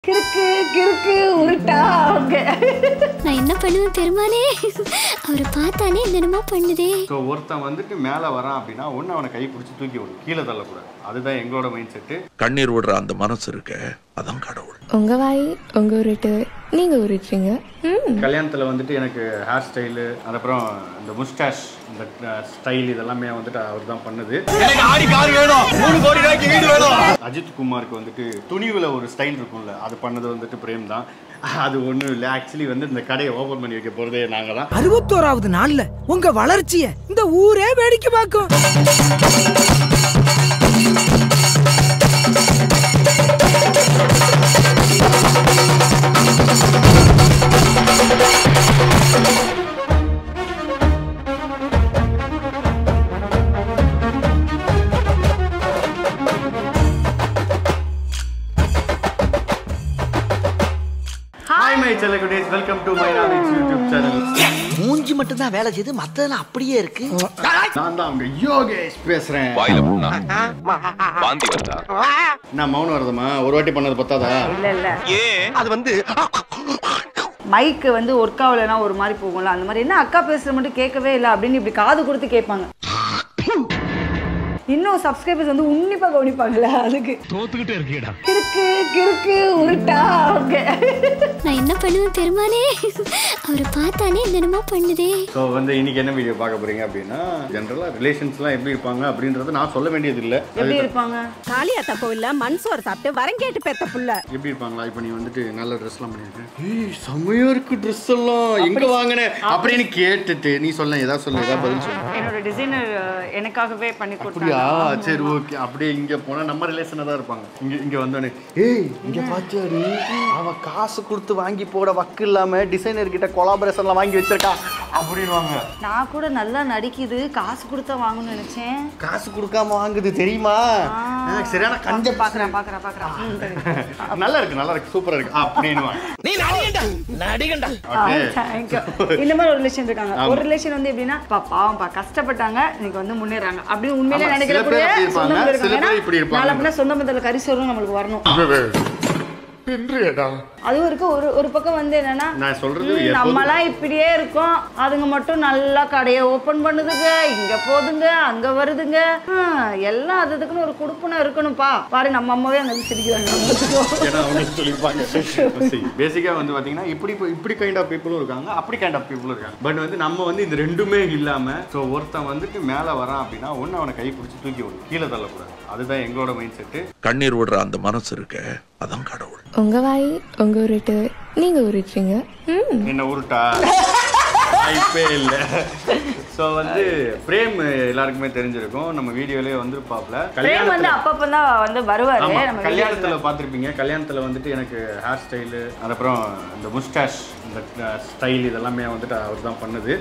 கிறுக்கு கிறுக்கு உருட்டா அவங்க நான் என்ன பண்ணுவேன் பெருமாளே அவரை பார்த்தாலே என்னென்னமோ பண்ணுதே ஸோ ஒருத்தன் வந்துட்டு மேலே வரான் அப்படின்னா ஒன்று அவனை கை பிடிச்சி தூக்கி விடும் கீழே தள்ளக்கூடாது அதுதான் எங்களோட மைண்ட் செட்டு கண்ணீர் விடுற அந்த மனசு இருக்க அதான் கடவுள் உங்க வாய் உங்க உருட்டு நீங்க உருட்டுறீங்க ம் கல்யாணத்தில் வந்துட்டு எனக்கு ஹேர் ஸ்டைலு அதுக்கப்புறம் இந்த முஸ்டாஷ் இந்த ஸ்டைல் இதெல்லாமே வந்துட்டு அவர் தான் பண்ணுது அஜித் குமாருக்கு வந்துட்டு துணிவில் ஒரு ஸ்டைல் இருக்கும்ல அது பண்ணது வந்துட்டு பிரேம் தான் அது ஒன்றும் இல்லை ஆக்சுவலி வந்து இந்த கடையை ஓப்பன் பண்ணி வைக்க போகிறதே நாங்கள் தான் அறுபத்தோராவது நாள்ல உங்க வளர்ச்சிய இந்த ஊரே வேடிக்கை பார்க்கும் ஹாய் மை செல்லகுடேஸ் welcome to my knowledge YouTube channel மூஞ்சி மட்டும் தான் வேலை செய்யுது மத்ததெல்லாம் அப்படியே இருக்கு நான் தான் அவங்க யோகேஷ் பேசுகிறேன் வாயில புண்ணா வாந்தி வருதா நான் மௌனம் வருதுமா ஒரு வாட்டி பண்ணது பத்தாதா இல்ல இல்ல அது வந்து மைக்கு வந்து ஒர்க் ஆகலைன்னா ஒரு மாதிரி போகும்ல அந்த மாதிரி என்ன அக்கா பேசுறது மட்டும் கேட்கவே இல்லை அப்படின்னு இப்படி காது கொடுத்து கேட்பாங்க இன்னும் சப்ஸ்கிரைபர்ஸ் வந்து உன்னிப்பா கவனிப்பாங்கல்ல அதுக்கு தோத்துக்கிட்டே இருக்கீடா கிறுக்கு கிறுக்கு உருட்டா அவங்க நான் என்ன பண்ணுவேன் பெருமாளே அவரை பார்த்தாலே என்னென்னமோ பண்ணுதே ஸோ வந்து இன்னைக்கு என்ன வீடியோ பார்க்க போறீங்க அப்படின்னா ஜென்ரலாக ரிலேஷன்ஸ்லாம் எப்படி இருப்பாங்க அப்படின்றத நான் சொல்ல வேண்டியது இல்லை எப்படி இருப்பாங்க காளியா தப்பு இல்ல மண் சோறு சாப்பிட்டு வரங்கேட்டு பெத்த புள்ள எப்படி இருப்பாங்களா இப்போ நீ வந்துட்டு நல்ல ட்ரெஸ்லாம் பண்ணியிருக்கேன் ஏய் செம்மையா இருக்கு ட்ரெஸ் எல்லாம் எங்க வாங்கின அப்படின்னு கேட்டுட்டு நீ சொல்ல ஏதாவது சொல்லு ஏதாவது பதில் சொல்லு என்னோட டிசைனர் எனக்காகவே பண்ணி அப்படியா கொடுத்தாங்க சரி ஓகே அப்படியே இங்க போனா நம்ம ரிலேஷனாக தான் இருப்பாங்க இங்க இங்க வந்தோடனே ஏய் இங்க பாத்தியாடி அவ காசு கொடுத்து வாங்கி போட வக்கு இல்லாம டிசைனர் கிட்ட கொலாபரேஷன்லாம் வாங்கி வச்சிருக்கா அப்படின்வாங்க நான் கூட நல்லா நடிக்குது காசு கொடுத்தா வாங்கணும்னு நினைச்சேன் காசு கொடுக்காம வாங்குது தெரியுமா ஆ, சரியான கஞ்ச பாக்குறேன் பாக்குறேன் பாக்குறேன் ம், சரி. நல்லா இருக்கு நல்லா இருக்கு சூப்பரா இருக்கு அப்படின்னு நீ நடிகண்டா நடிகண்டா ஆ, thank you. இந்த மாதிரி ஒரு ரிலேஷன் இருக்காங்க ஒரு ரிலேஷன் வந்து எப்படின்னா பா பாவம்ப்பா கஷ்டப்பட்டாங்க இன்னைக்கு வந்து முன்னேறாங்க அப்படி உண்மையிலே ஆமா, நினைக்கிற சில பேர் அப்படி இருப்பாங்க, சொந்த பந்தம் சில இருக்காங்க பேர் இப்படி இருப்பாங்க. நாளை பின்ன சொந்த பந்தத்துல கறி சோறும் நம்மளுக்கு வரணும் அதுவும் இருக்கு ஒரு ஒரு பக்கம் வந்து என்னன்னா நான் சொல்றது ம், எப்போதும் நம்மலாம் இப்படியே இருக்கோம் அதுங்க மட்டும் நல்லா கடையை ஓபன் பண்ணுதுங்க இங்க போதுங்க அங்க வருதுங்க ஹம், எல்லாம் அது இதுக்குன்னு ஒரு குடுப்புனா இருக்கணும்ப்பா பாரு நம்ம அம்மாவே அங்க இருந்து சிரிக்கிறாங்க ஏன்னா அவங்க சொல்லியிருப்பாங்க பேசிக்காக வந்து பார்த்தீங்கன்னா இப்படி இப்ப- இப்படி கைண்ட் ஆஃப் பீப்புளும் இருக்காங்க அப்படி கைண்ட் ஆஃப் பீப்புளும் இருக்காங்க பட் வந்து நம்ம வந்து இந்த ரெண்டுமே இல்லாமல் ஸோ ஒருத்தன் வந்துட்டு மேலே வரான் அப்படின்னா ஒன்று அவனை கை பிடிச்சி தூக்கி விடும் கீழே தள்ளக்கூடாது அதுதான் எங்களோட மைண்ட் செட்டு கண்ணீர் விடுற அந்த மனசு இருக்க அதான் கடவுள் உங்க வாய் உங்க உருட்டு நீங்க உருட்டுறீங்க ம் என்ன உருட்டா வாய்ப்பே இல்லை ஸோ வந்து பிரேம் எல்லாருக்குமே தெரிஞ்சிருக்கும் நம்ம வீடியோலயே வந்துருப்பாப்ல பிரேம் வந்து அப்பப்ப தான் வந்து வருவாரு ஆமா நம்ம கல்யாணத்துல பார்த்திருப்பீங்க கல்யாணத்துல வந்துட்டு எனக்கு ஹேர் ஸ்டைலு அதுக்கப்புறம் இந்த முஸ்டாஷ் இந்த ஸ்டைல் இதெல்லாமே வந்துட்டு அவர் தான் பண்ணுது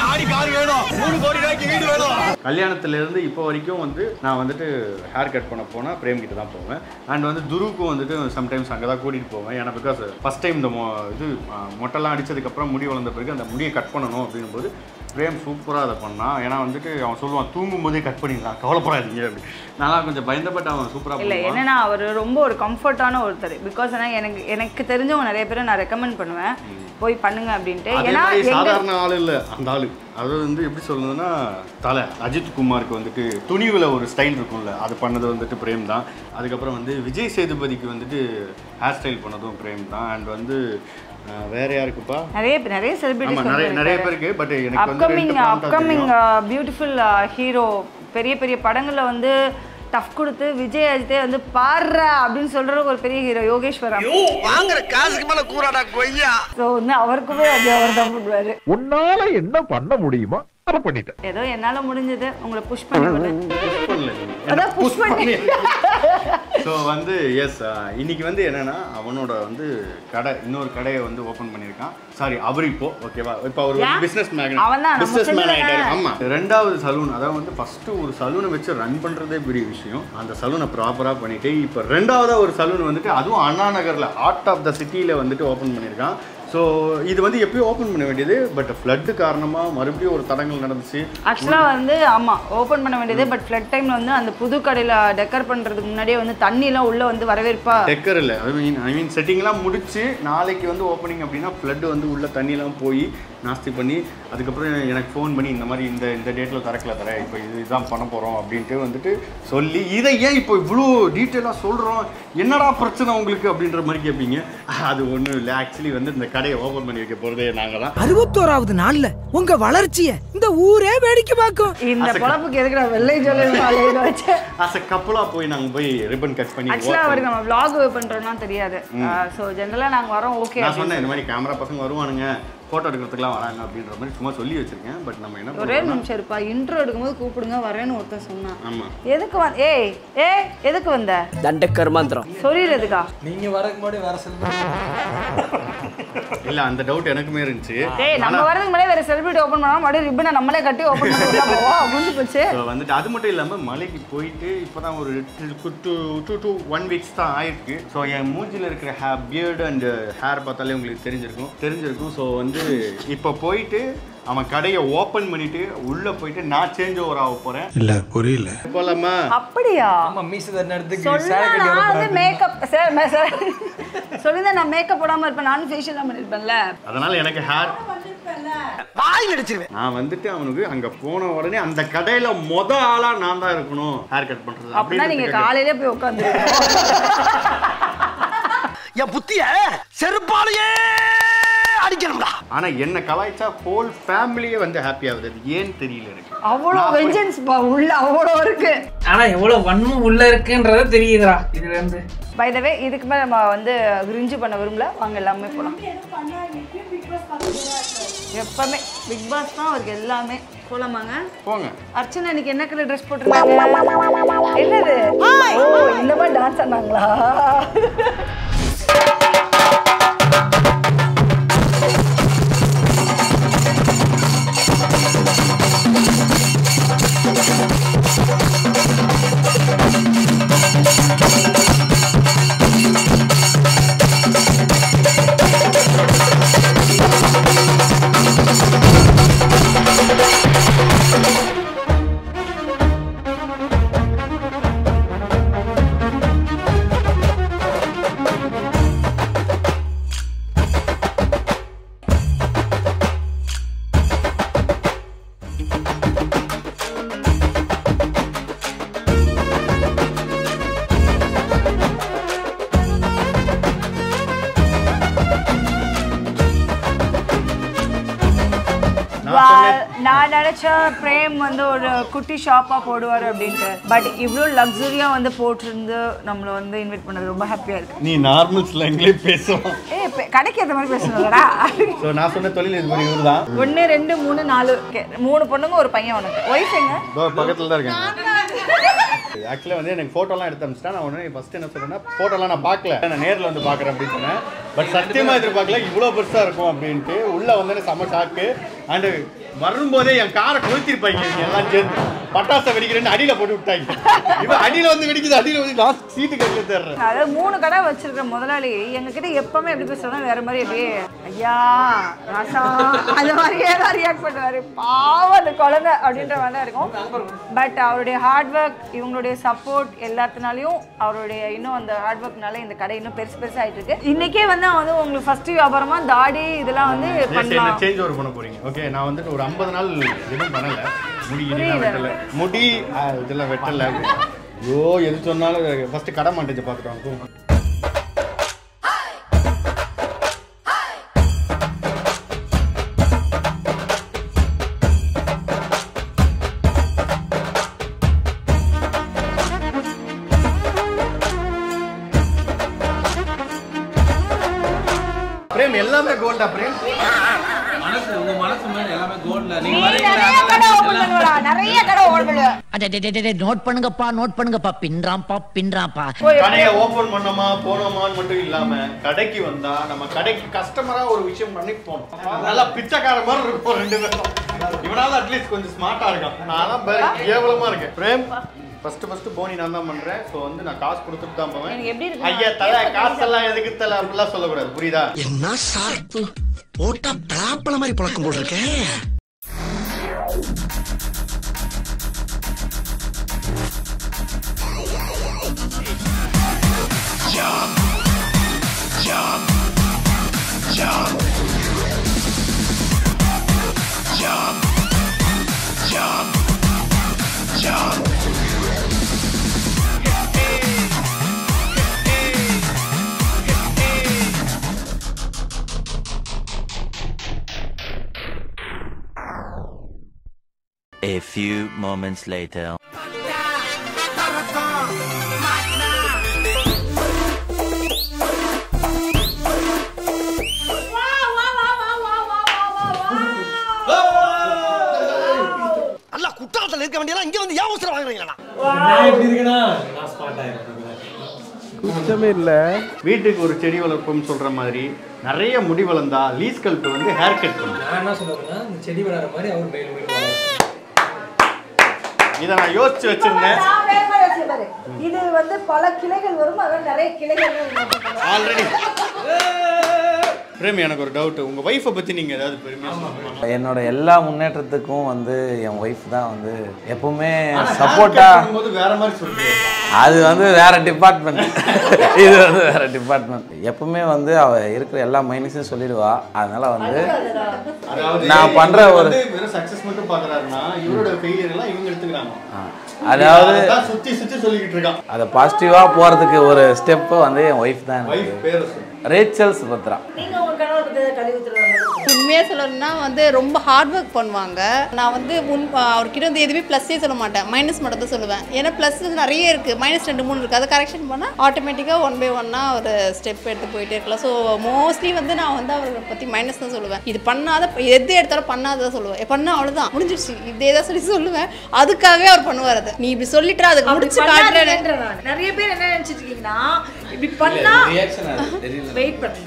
கல்யாணத்துல இருந்து இப்போ வரைக்கும் வந்து நான் வந்துட்டு ஹேர் கட் பண்ண போனா பிரேம் கிட்ட தான் போவேன் அண்ட் வந்து துருவுக்கும் வந்துட்டு சம்டைம்ஸ் அங்கே தான் கூட்டிட்டு போவேன் ஏன்னா பிகாஸ் ஃபர்ஸ்ட் டைம் இந்த மொ இது ஆ, மொட்டைலாம் அடிச்சதுக்கப்புறம் முடி வளர்ந்த பிறகு அந்த முடியை கட் பண்ணணும் அப்படிங்கும்போது பிரேம் சூப்பராக அதை பண்ணான் ஏன்னா வந்துட்டு அவன் சொல்லுவான் தூங்கும் போதே கட் பண்ணிடலாம் கவலைப்படாதீங்க அப்படி நல்லா கொஞ்சம் பயந்தப்பட்டு அவன் சூப்பராக இல்ல பண்ணுவான் என்னன்னா அவர் ரொம்ப ஒரு கம்ஃபர்ட்டான ஒருத்தர் பிகாஸ் ஏன்னா எனக்கு எனக்கு தெரிஞ்சவங்க நிறைய பேரை நான் ரெக்கமெண்ட் பண்ணுவேன் போய் பண்ணுங்க அப்படின்ட்டு அதே ஏன்னா மாதிரி எங்க சாதாரண ஆள் இல்ல அந்த ஆளு அது வந்து எப்படி சொல்றதுன்னா தலை அஜித் குமாருக்கு வந்துட்டு துணிவுல ஒரு ஸ்டைல் இருக்கும்ல அது பண்ணது வந்துட்டு பிரேம் தான் அதுக்கப்புறம் வந்து விஜய் சேதுபதிக்கு வந்துட்டு ஹேர் ஸ்டைல் பண்ணதும் பிரேம் தான் அண்ட் வந்து அஹ், வேற யாருக்குப்பா நிறைய நிறைய ஆமா நிறைய நிறைய செலிபிரிட்டிஸ் பேருக்கு பட் எனக்கு வந்து அப்கமிங் ரெண்டு plant தான் அப்கமிங் தெரியும். பியூட்டிஃபுல் ஹீரோ பெரிய பெரிய படங்கள்ல வந்து டஃப் கொடுத்து விஜய் அஜித்தே வந்து பாடுற அப்படின்னு சொல்ற ஒரு பெரிய ஹீரோ யோகேஸ்வரம் வாங்குற காசுக்கு மேல கூறாடா கொய்யா ஸோ வந்து அவருக்குமே அது அவர் தான் பண்ணுவாரு உன்னால என்ன பண்ண முடியுமோ அதை பண்ணிட்டேன் ஏதோ என்னால முடிஞ்சது உங்களை புஷ் பண்ணி விடுறேன் Push பண்ணல நீங்க. அதான் push பண்ணி. ஸோ வந்து எஸ் இன்னைக்கு வந்து என்னன்னா அவனோட வந்து கடை இன்னொரு கடையை வந்து ஓபன் பண்ணியிருக்கான் சாரி அவர் இப்போ ஓகேவா இப்போ அவர் ஏன்? பிசினஸ் மேன் அவன்தான் நம்ம பிசினஸ் மேன் செஞ்சவன். ஆயிட்டாரு ஆமா ரெண்டாவது சலூன் அதாவது வந்து ஃபர்ஸ்ட் ஒரு சலூனை வச்சு ரன் பண்றதே பெரிய விஷயம் அந்த சலூனை ப்ராப்பரா பண்ணிட்டு இப்போ ரெண்டாவதா ஒரு சலூன் வந்துட்டு அதுவும் அண்ணா நகர்ல ஆர்ட் ஆஃப் த சிட்டியில வந்துட்டு ஓபன் பண்ணியிருக்கான் ஸோ இது வந்து எப்பயும் ஓப்பன் பண்ண வேண்டியது பட் ஃப்ளட்டு காரணமாக மறுபடியும் ஒரு தடங்கள் நடந்துச்சு ஆக்சுவலாக வந்து ஆமாம் ஓப்பன் பண்ண வேண்டியது பட் ஃப்ளட் டைமில் வந்து அந்த புது கடையில் டெக்கர் பண்ணுறதுக்கு முன்னாடியே வந்து தண்ணிலாம் உள்ளே வந்து வரவேற்பா டெக்கர் இல்லை ஐ மீன் ஐ மீன் செட்டிங்லாம் முடிச்சு நாளைக்கு வந்து ஓப்பனிங் அப்படின்னா ஃப்ளட்டு வந்து உள்ள தண்ணிலாம் போய் நாஸ்தி பண்ணி அதுக்கப்புறம் எனக்கு ஃபோன் பண்ணி இந்த மாதிரி இந்த இந்த டேட்டில் திறக்கல தர இப்போ இது இதுதான் பண்ண போகிறோம் அப்படின்ட்டு வந்துட்டு சொல்லி இதை ஏன் இப்போ இவ்வளோ டீட்டெயிலாக சொல்கிறோம் என்னடா பிரச்சனை உங்களுக்கு அப்படின்ற மாதிரி கேட்பீங்க அது ஒன்றும் இல்லை ஆக்சுவலி வந்து இந்த கடையை ஓப்பன் பண்ணி வைக்க போகிறதே நாங்கள் தான் அறுபத்தோராவது நாள்ல உங்க வளர்ச்சிய இந்த ஊரே வேடிக்கை பார்க்கும் இந்த பொழப்புக்கு எதுக்கு நான் வெள்ளை ஜோலையில் வச்சேன் ஆஸ் அ கப்பலாக போய் நாங்கள் போய் ரிப்பன் கட் பண்ணி ஆக்சுவலாக work அவருக்கு நம்ம vlog பண்ணுறோம்னா தெரியாது ஸோ ஜென்ரலாக நாங்கள் வரோம் ஓகே நான் சொன்னேன் இந்த மாதிரி கேமரா பசங்க வருவானுங்க ஃபோட்டோ எடுக்கிறதுக்குலாம் வராங்க அப்படின்ற மாதிரி சும்மா சொல்லி வச்சிருக்கேன் பட் நம்ம என்ன ஒரே பண்ணுறோம் நிமிஷம் இருப்பா இன்ட்ரோ எடுக்கும்போது கூப்பிடுங்க வரேன்னு ஒருத்தன் சொன்னான் ஆமாம் எதுக்கு வந்த ஏய் ஏய் எதுக்கு வந்த தண்ட கர்மாந்திரம் சொல்லிடுறதுக்கா நீங்க வரக்கு முன்னாடி வேற செல்வம் இல்லை அந்த டவுட் எனக்குமே இருந்துச்சு ஏய் நம்ம வரதுக்கு முன்னாடி வேற செலிபிரிட்டி ஓப்பன் பண்ணா மறுபடியும் ரிப்பனை நம்மளே கட்டி ஓப்பன் பண்ணி உள்ள போவோம் முடிஞ்சு போச்சு ஸோ வந்துட்டு அது மட்டும் இல்லாமல் மலைக்கு போயிட்டு இப்போ தான் ஒரு two two two one weeks தான் ஆயிருக்கு ஸோ என் மூஞ்சில் இருக்கிற ஹே பியர்டு அண்ட் ஹேர் பார்த்தாலே உங்களுக்கு தெரிஞ்சிருக்கும் தெரிஞ்சிருக்கும் ஸோ வந்து இப்போ போயிட்டு அவன் கடையை ஓப்பன் பண்ணிட்டு உள்ள போயிட்டு நான் சேஞ்ச் ஓவர் ஆக போறேன் இல்ல புரியல அப்படியா அப்படியா ஆமா மீசை நேரத்துக்கு சொல்லுங்க சேலை கட்டி நான் வந்து வர மேக்கப் சார் சார் சொல்லுங்க நான் மேக்கப் போடாம இருப்பேன் நானும் ஃபேஷியல் பண்ணிருப்பேன்ல அதனால எனக்கு ஹேர் வாய் அடிச்சிருவேன் நான் வந்துட்டு அவனுக்கு அங்க போன உடனே அந்த கடையில மொத ஆளா நான் தான் இருக்கணும் ஹேர் கட் பண்றது அப்படின்னா நீங்க அப்படின்றதுக்காக. காலையிலே போய் உட்காந்து என் புத்திய செருப்பாலேயே அடிக்கணும்டா ஆனா என்ன கலாய்ச்சா ஹோல் ஃபேமிலியே வந்து ஹாப்பி ஆகுது அது ஏன்னு தெரியல எனக்கு அவ்வளோ வெஞ்சன்ஸ் பா உள்ள அவ்வளோ இருக்கு ஆனா எவ்வளவு வன்மம் உள்ள இருக்குன்றத தெரியுதுடா இதுல இருந்து பை த வே இதுக்கு மேலே நம்ம வந்து ரிஞ்சு பண்ண விரும்பல வாங்க எல்லாமே போகலாம் எப்பவுமே பிக் பாஸ் தான் அவருக்கு எல்லாமே போலாமாங்க போங்க அர்ச்சனா இன்னைக்கு என்ன கலர் ட்ரெஸ் போட்டிருக்காங்க என்னது ஓ இந்த மாதிரி டான்ஸ் ஆனாங்களா நான் சொன்னேன் நான் நினைச்சேன் பிரேம் வந்து ஒரு குட்டி ஷாப்பா போடுவார் அப்படின்ட்டு பட் இவ்வளோ லக்ஸுரியா வந்து போட்டிருந்து நம்மள வந்து இன்வைட் பண்ணது ரொம்ப ஹாப்பியா இருக்கு நீ நார்மல் ஸ்லாங்லேயே பேசுவான் ஏ கடைக்கு ஏற்ற மாதிரி பேசணும்லடா ஸோ நான் சொன்ன தொழில் இது மாதிரி இவர் தான் ஒன்று ரெண்டு மூணு நாலு Okay, மூணு பொண்ணுங்க ஒரு பையன் உனக்கு ஒய்ஃப் எங்க பக்கத்தில் தான் இருக்கேன் ஆக்சுவலாக வந்து எனக்கு ஃபோட்டோலாம் எடுத்து அனுப்பிச்சிட்டா நான் உடனே ஃபஸ்ட்டு என்ன சொல்றேன்னா ஃபோட்டோலாம் நான் பார்க்கல நான் நேரில் வந்து பார்க்குறேன் அப்படின்னு சொன்னேன் பட் சத்தியமாக எதிர்பார்க்கல இவ்வளோ பெருசாக இருக்கும் அப்படின்ட்டு உள்ளே வந்து செம்ம ஷாக்கு அண்டு வரும்போதே என் காரை கொளுத்திருப்பாங்க இவங்க எல்லாம் சேர்ந்து பட்டாசை வெடிக்கிறேன்னு அடியில் போட்டு விட்டாங்க இவன் அடியில் வந்து வெடிக்குது அடியில் வந்து லாஸ்ட் சீட்டு கட்டில தேடுறேன் அதாவது மூணு கடை வச்சிருக்கிற முதலாளி எங்ககிட்ட எப்பவுமே எப்படி பேசுறோம்னா வேற மாதிரி அப்படியே ஐயா ராசா அந்த மாதிரியே தான் ரியாக்ட் பண்ணுவாரு பாவம் அந்த குழந்தை அப்படின்ற மாதிரி தான் இருக்கும் பட் அவருடைய ஹார்ட் ஒர்க் இவங்களுடைய சப்போர்ட் எல்லாத்தினாலையும் அவருடைய இன்னும் அந்த ஹார்ட் ஒர்க்னால இந்த கடை இன்னும் பெருசு பெருசு ஆயிட்டு இருக்கு இன்னைக்கே வந்து அவன் வந்து உங்களுக்கு ஃபர்ஸ்ட் வியாபாரமா தாடி இதெல்லாம் வந்து சரி, சரி, பண்ணலாம் என்ன சேஞ்ச் ஓவர் பண்ண போறீங்க ஓகே நான் வந்துட்டு ஒரு ஐம்பது நாள் எதுவும் பண்ணல முடி இதெல்லாம் புரியல வெட்டல முடி ஆ, இதெல்லாம் வெட்டல ஐயோ எது சொன்னாலும் ஃபர்ஸ்ட் கடை மாட்டேஜ் பார்த்துட்டு வாங்க பிரேம் எல்லாமே கோல்டா பிரேம் மனசு உங்க மனசு மேல எல்லாமே கோல்ட்ல நீ நிறைய கடை ஓபன் பண்ணுவா நிறைய கடை ஓபன் பண்ணுவ நோட் பண்ணுங்கப்பா நோட் பண்ணுங்கப்பா பின்றாம்பா பின்றாம்பா கடையை ஓபன் பண்ணோமா போனோமான்னு மட்டும் இல்லாம கடைக்கு வந்தா நம்ம கடைக்கு கஸ்டமரா ஒரு விஷயம் பண்ணி போனோம் நல்லா பிச்சைக்கார மாதிரி இருக்கும் ரெண்டு பேரும் இவனால அட்லீஸ்ட் கொஞ்சம் ஸ்மார்ட்டா இருக்கான் நான்லாம் பாரு கேவலமா இருக்கேன் பிரேம் ஃபர்ஸ்ட் ஃபர்ஸ்ட் போனி நான் தான் பண்றேன் ஸோ வந்து நான் காசு கொடுத்துட்டு தான் போவேன் எனக்கு எப்படி இருக்கு ஐயா தலை காசெல்லாம் எதுக்கு தலை அப்படிலாம் சொல்லக்கூடாது புரியுதா என்ன ஷார்ப்பு போட்டா பலாப்பழ மாதிரி பழக்கம் போல் இருக்கேன் A few moments later. நல்லா குற்றாலத்தில் இருக்க வேண்டியதெல்லாம் இங்க வந்து ஏன் அவசரம் வாங்குறீங்களா நான் எப்படி இருக்கேனா நான் ஸ்மார்ட் ஆயிருக்கேன் குற்றமே இல்லை வீட்டுக்கு ஒரு செடி வளர்ப்போம்னு சொல்ற மாதிரி நிறைய முடி வளர்ந்தா லீஸ் கல்ட்டு வந்து ஹேர் கட் பண்ணும் நான் என்ன சொல்லுவேன்னா இந்த செடி வளர மாதிரி அவர் மேல் மேல் வளரும் இதை நான் யோசிச்சு வச்சிருந்தேன் நான் வேற மாதிரி வச்சிருக்கேன் பாரு. இது வந்து பல கிளைகள் வரும் அதான் நிறைய கிளைகள் ஆல்ரெடி பிரேம் எனக்கு ஒரு டவுட் உங்க ஒய்ஃபை பத்தி நீங்க ஏதாவது பெருமையா சொல்லணுமா? என்னோட எல்லா முன்னேற்றத்துக்கும் வந்து என் ஒய்ஃப் தான் வந்து எப்பவுமே ஆனா hair சப்போர்ட்டா cut பண்ணும்போது வேற மாதிரி சொல்றீங்க அது வந்து வேற டிபார்ட்மெண்ட் இது வந்து வேற டிபார்ட்மெண்ட் எப்பவுமே வந்து அவ இருக்கிற எல்லா மைனஸையும் சொல்லிடுவா அதனால வந்து அதாவது நான் பண்ற இவர் ஒரு வந்து வெறும் சக்சஸ் மட்டும் பாக்குறாருன்னா இவரோட ஃபெயிலியர் எல்லாம் இவங்க எடுத்துக்கிறாங்க அதாவது அதான் சுத்தி சுத்தி சொல்லிக்கிட்டு இருக்கான் அதை பாசிட்டிவாக போகிறதுக்கு ஒரு ஸ்டெப்பு வந்து என் ஒய்ஃப் தான் ஒய்ஃப் எனக்கு பேரை சொல்லு ரேச்சல் சுபத்ரா நீங்க உங்க கணவர் பத்தி ஏதாவது கழுவி ஊத்துறதா உண்மையாக சொல்லணும்னா வந்து ரொம்ப ஹார்ட் ஒர்க் பண்ணுவாங்க நான் வந்து முன் அவர்கிட்ட வந்து எதுவுமே ப்ளஸ்ஸே சொல்ல மாட்டேன் மைனஸ் மட்டும் தான் சொல்லுவேன் ஏன்னா ப்ளஸ் நிறைய இருக்குது மைனஸ் ரெண்டு மூணு இருக்குது அதை கரெக்ஷன் பண்ணால் ஆட்டோமேட்டிக்காக ஒன் பை ஒன்னாக ஒரு ஸ்டெப் எடுத்து போயிட்டே இருக்கலாம் ஸோ மோஸ்ட்லி வந்து நான் வந்து அவரை பற்றி மைனஸ் தான் சொல்லுவேன் இது பண்ணாத எது எடுத்தாலும் பண்ணாதான் சொல்லுவேன் பண்ணால் அவ்வளோதான் முடிஞ்சிருச்சு இதே தான் சொல்லி சொல்லுவேன் அதுக்காகவே அவர் பண்ணுவார் அதை நீ இப்படி சொல்லிட்டு அதுக்கு அப்படி முடிச்சு காட்டுறேன் பண்ணாதீங்கன்ற நான். நிறைய பேர் என்ன நினைச்சிட்டு இருக்கீங்கன்னா இப்படி பண்ணா ரியாக்ஷன் அது தெரியல வெயிட் பண்ணுங்க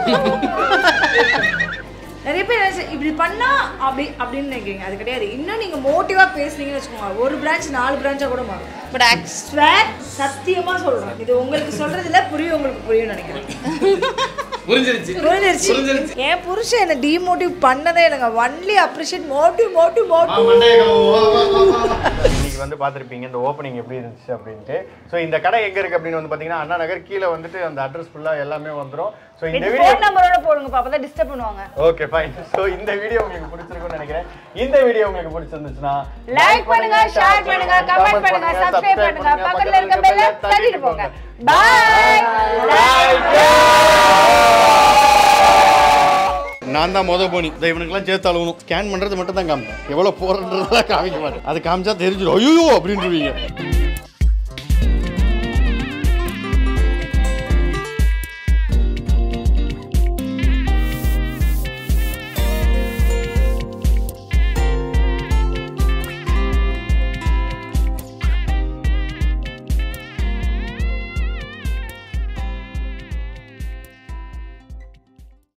நிறைய பேர் என்ன செய்- இப்படி பண்ணா அப்படி அப்படின்னு நினைக்கிறீங்க அது கிடையாது இன்னும் நீங்க மோட்டிவா பேசுனீங்கன்னு வச்சுக்கோங்க ஒரு பிரான்ச் நாலு பிரான்ச்சா கூட மாறும் பட் ஸ்வேர் சத்தியமா சொல்றேன் இது உங்களுக்கு சொல்றதுல புரியும் உங்களுக்கு புரியும் நினைக்கிறேன் புரிஞ்சிருச்சு புரிஞ்சிருச்சு என் புருஷன் என்ன டிமோட்டிவ் பண்ணதே இல்லைங்க ஒன்லி அப்ரிஷியேட் மோட்டிவ் மோட்டிவ் வா, மோட்டிவ் மண்டையை கழுவு, வா, வா, வா, வா. இன்னைக்கு வந்து பார்த்துருப்பீங்க இந்த ஓப்பனிங் எப்படி இருந்துச்சு அப்படின்ட்டு ஸோ இந்த கடை எங்க இருக்கு அப்படின்னு வந்து பார்த்தீங்கன்னா அண்ணா நகர் கீழே வந்துட்டு அந்த அட்ரஸ் ஃபுல்லாக எல்லாமே வந்துடும் ஸோ இந்த வீடியோ ஃபோன் நம்பரோட போடுங்க அப்பதான் டிஸ்டர்ப் பண்ணுவாங்க ஓகே ஃபைன் ஸோ இந்த வீடியோ உங்களுக்கு பிடிச்சிருக்கும்னு நினைக்கிறேன் இந்த வீடியோ உங்களுக்கு பிடிச்சிருந்துச்சுன்னா லைக் பண்ணுங்க ஷேர் பண்ணுங்க கமெண்ட் பண்ணுங்க சப்ஸ்கிரைப் பண்ணுங்க பக்கத்துல இருக்க பெல்ல தட்டிட்டு போங்க பாய் நான் தான் மொதல் போனி இதை இவனுக்குலாம் சேர்த்து அழுகணும் ஸ்கேன் பண்ணுறது மட்டும் தான் காமிப்பேன் எவ்வளோ போகிறன்றதெல்லாம் காமிக்க மாட்டேன் அது காமிச்சா தெரிஞ்சிடும் ஐயோ அப்படின்றீங்க